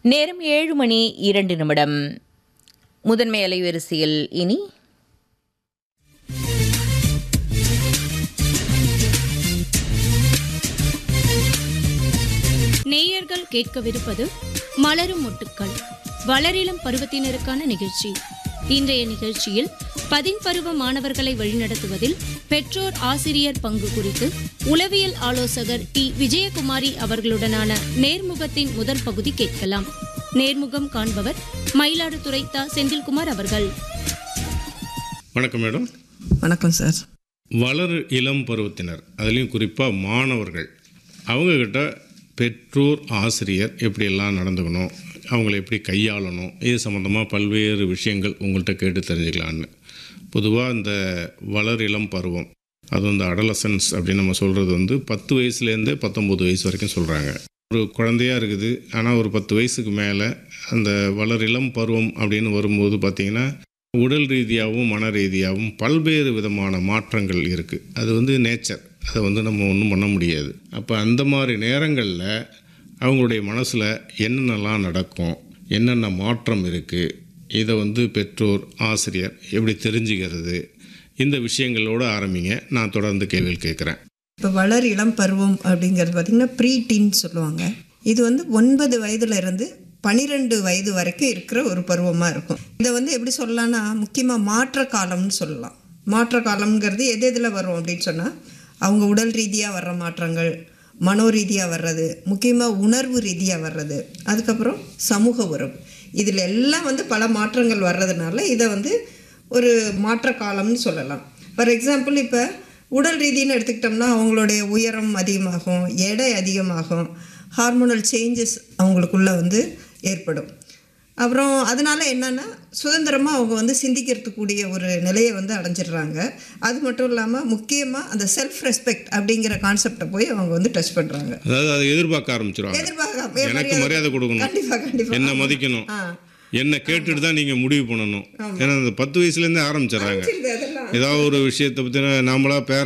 நேரம் ஏழு மணி இரண்டு நிமிடம் முதன்மை அலைவரிசையில் இனி நேயர்கள் கேட்கவிருப்பது மலரும் மொட்டுக்கள் வளரிளம் பருவத்தினருக்கான நிகழ்ச்சி இன்றைய நிகழ்ச்சியில் பதின்பருவ மாணவர்களை வழிநடத்துவதில் பெற்றோர் ஆசிரியர் பங்கு குறித்து உளவியல் ஆலோசகர் டி விஜயகுமாரி அவர்களுடனான நேர்முகத்தின் முதல் பகுதி கேட்கலாம் நேர்முகம் காண்பவர் மயிலாடுதுறை தா செந்தில்குமார் அவர்கள் வணக்கம் மேடம் வணக்கம் சார் வளர் இளம் பருவத்தினர் அதுலேயும் குறிப்பாக மாணவர்கள் அவங்கக்கிட்ட பெற்றோர் ஆசிரியர் எப்படியெல்லாம் நடந்துக்கணும் அவங்கள எப்படி கையாளணும் இது சம்மந்தமாக பல்வேறு விஷயங்கள் உங்கள்கிட்ட கேட்டு தெரிஞ்சுக்கலான்னு பொதுவாக இந்த வளர் இளம் பருவம் அது வந்து அடலசன்ஸ் அப்படின்னு நம்ம சொல்கிறது வந்து பத்து வயசுலேருந்து பத்தொம்போது வயசு வரைக்கும் சொல்கிறாங்க ஒரு குழந்தையா இருக்குது ஆனால் ஒரு பத்து வயசுக்கு மேலே அந்த வளர் இளம் பருவம் அப்படின்னு வரும்போது பார்த்திங்கன்னா உடல் ரீதியாகவும் மன ரீதியாகவும் பல்வேறு விதமான மாற்றங்கள் இருக்குது அது வந்து நேச்சர் அதை வந்து நம்ம ஒன்றும் பண்ண முடியாது அப்போ அந்த மாதிரி நேரங்களில் அவங்களுடைய மனசில் என்னென்னலாம் நடக்கும் என்னென்ன மாற்றம் இருக்குது இதை வந்து பெற்றோர் ஆசிரியர் எப்படி தெரிஞ்சுக்கிறது இந்த விஷயங்களோடு ஆரம்பிங்க நான் தொடர்ந்து கேள்விகள் கேட்குறேன் இப்போ வளர் இளம் பருவம் அப்படிங்கிறது பார்த்திங்கன்னா ப்ரீ டீன் சொல்லுவாங்க இது வந்து ஒன்பது வயதுல இருந்து பனிரெண்டு வயது வரைக்கும் இருக்கிற ஒரு பருவமாக இருக்கும் இதை வந்து எப்படி சொல்லலாம்னா முக்கியமாக மாற்ற காலம்னு சொல்லலாம் மாற்ற காலம்ங்கிறது எது எதில் வரும் அப்படின்னு சொன்னால் அவங்க உடல் ரீதியாக வர்ற மாற்றங்கள் மனோ ரீதியாக வர்றது முக்கியமாக உணர்வு ரீதியாக வர்றது அதுக்கப்புறம் சமூக உறவு இதில் எல்லாம் வந்து பல மாற்றங்கள் வர்றதுனால இதை வந்து ஒரு மாற்ற காலம்னு சொல்லலாம் ஃபார் எக்ஸாம்பிள் இப்போ உடல் ரீதின்னு எடுத்துக்கிட்டோம்னா அவங்களுடைய உயரம் அதிகமாகும் எடை அதிகமாகும் ஹார்மோனல் சேஞ்சஸ் அவங்களுக்குள்ள வந்து ஏற்படும் அப்புறம் அதனால என்னென்னா சுதந்திரமாக அவங்க வந்து சிந்திக்கிறதுக்கூடிய ஒரு நிலையை வந்து அடைஞ்சிடுறாங்க அது மட்டும் இல்லாமல் முக்கியமாக அந்த செல்ஃப் ரெஸ்பெக்ட் அப்படிங்கிற கான்செப்டை போய் அவங்க வந்து டச் பண்ணுறாங்க அதாவது அதை எதிர்பார்க்க ஆரம்பிச்சிருவாங்க எதிர்பார்க்க எனக்கு மரியாதை கொடுக்கணும் கண்டிப்பாக கண்டிப்பாக என்ன மதிக்கணும் ஆ என்ன கேட்டுட்டு தான் நீங்கள் முடிவு பண்ணணும் ஏன்னா அந்த பத்து வயசுலேருந்தே ஆரம்பிச்சிடுறாங்க அதெல்லாம் ஏதாவது ஒரு விஷயத்தை பற்றின நாமளா பேர